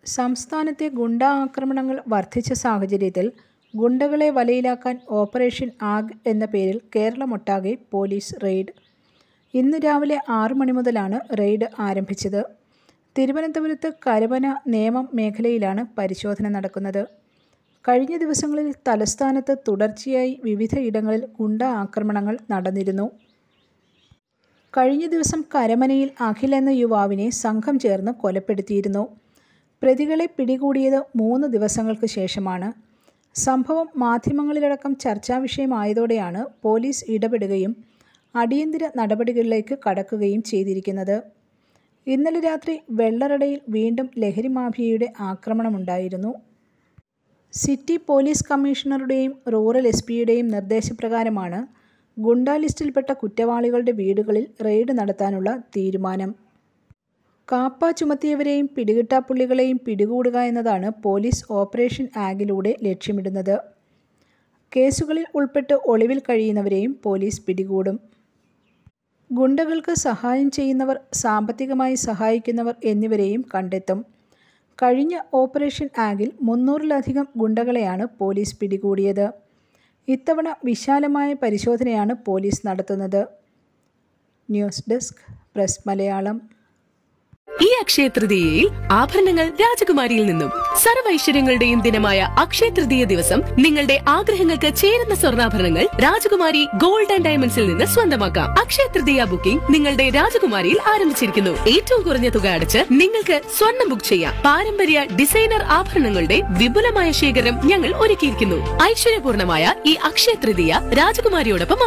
സംസ്ഥാനത്തെ ഗുണ്ടാ ആക്രമണങ്ങൾ വർദ്ധിച്ച സാഹചര്യത്തിൽ ഗുണ്ടകളെ വലയിലാക്കാൻ ഓപ്പറേഷൻ ആഗ് എന്ന പേരിൽ കേരളമൊട്ടാകെ പോലീസ് റെയ്ഡ് ഇന്ന് രാവിലെ ആറ് മണി മുതലാണ് റെയ്ഡ് ആരംഭിച്ചത് തിരുവനന്തപുരത്ത് കരവന നേമം മേഖലയിലാണ് പരിശോധന നടക്കുന്നത് കഴിഞ്ഞ ദിവസങ്ങളിൽ തലസ്ഥാനത്ത് തുടർച്ചയായി വിവിധ ഇടങ്ങളിൽ ഗുണ്ടാ ആക്രമണങ്ങൾ നടന്നിരുന്നു കഴിഞ്ഞ ദിവസം കരമനയിൽ അഖിൽ എന്ന യുവാവിനെ സംഘം ചേർന്ന് കൊലപ്പെടുത്തിയിരുന്നു പ്രതികളെ പിടികൂടിയത് മൂന്ന് ദിവസങ്ങൾക്ക് ശേഷമാണ് സംഭവം മാധ്യമങ്ങളിലടക്കം ചർച്ചാ വിഷയമായതോടെയാണ് പോലീസ് ഇടപെടുകയും അടിയന്തര നടപടികളിലേക്ക് കടക്കുകയും ചെയ്തിരിക്കുന്നത് ഇന്നലെ രാത്രി വെള്ളറടയിൽ വീണ്ടും ലഹരി മാഫിയയുടെ ആക്രമണമുണ്ടായിരുന്നു സിറ്റി പോലീസ് കമ്മീഷണറുടെയും റൂറൽ എസ് പിയുടെയും നിർദ്ദേശപ്രകാരമാണ് ഗുണ്ടാ ലിസ്റ്റിൽപ്പെട്ട കുറ്റവാളികളുടെ വീടുകളിൽ റെയ്ഡ് നടത്താനുള്ള തീരുമാനം കാപ്പ ചുമത്തിയവരെയും പിടികിട്ടാപ്പുള്ളികളെയും പിടികൂടുക എന്നതാണ് പോലീസ് ഓപ്പറേഷൻ ആഗിലൂടെ ലക്ഷ്യമിടുന്നത് കേസുകളിൽ ഉൾപ്പെട്ട് ഒളിവിൽ കഴിയുന്നവരെയും പോലീസ് പിടികൂടും ഗുണ്ടകൾക്ക് സഹായം ചെയ്യുന്നവർ സാമ്പത്തികമായി സഹായിക്കുന്നവർ എന്നിവരെയും കണ്ടെത്തും കഴിഞ്ഞ ഓപ്പറേഷൻ ആഗിൽ മുന്നൂറിലധികം ഗുണ്ടകളെയാണ് പോലീസ് പിടികൂടിയത് ഇത്തവണ വിശാലമായ പരിശോധനയാണ് പോലീസ് നടത്തുന്നത് ന്യൂസ് ഡെസ്ക് പ്രസ് മലയാളം ഈ അക്ഷയ തൃതീയയിൽ ആഭരണങ്ങൾ രാജകുമാരിയിൽ നിന്നും സർവൈശ്വര്യങ്ങളുടെയും ദിനമായ അക്ഷയ തൃതീയ ദിവസം നിങ്ങളുടെ ആഗ്രഹങ്ങൾക്ക് ചേരുന്ന സ്വർണ്ണാഭരണങ്ങൾ രാജകുമാരി ഗോൾഡ് ആൻഡ് ഡയമണ്ട്സിൽ നിന്ന് സ്വന്തമാക്കാം അക്ഷയ തൃതീയ ബുക്കിംഗ് നിങ്ങളുടെ രാജകുമാരിയിൽ ആരംഭിച്ചിരിക്കുന്നു ഏറ്റവും കുറഞ്ഞ തുക അടച്ച് നിങ്ങൾക്ക് സ്വർണ്ണം ബുക്ക് ചെയ്യാം പാരമ്പര്യ ഡിസൈനർ ആഭരണങ്ങളുടെ വിപുലമായ ശേഖരം ഞങ്ങൾ ഒരുക്കിയിരിക്കുന്നു ഐശ്വര്യപൂർണമായ ഈ അക്ഷയ തൃതീയ രാജകുമാരിയോടൊപ്പം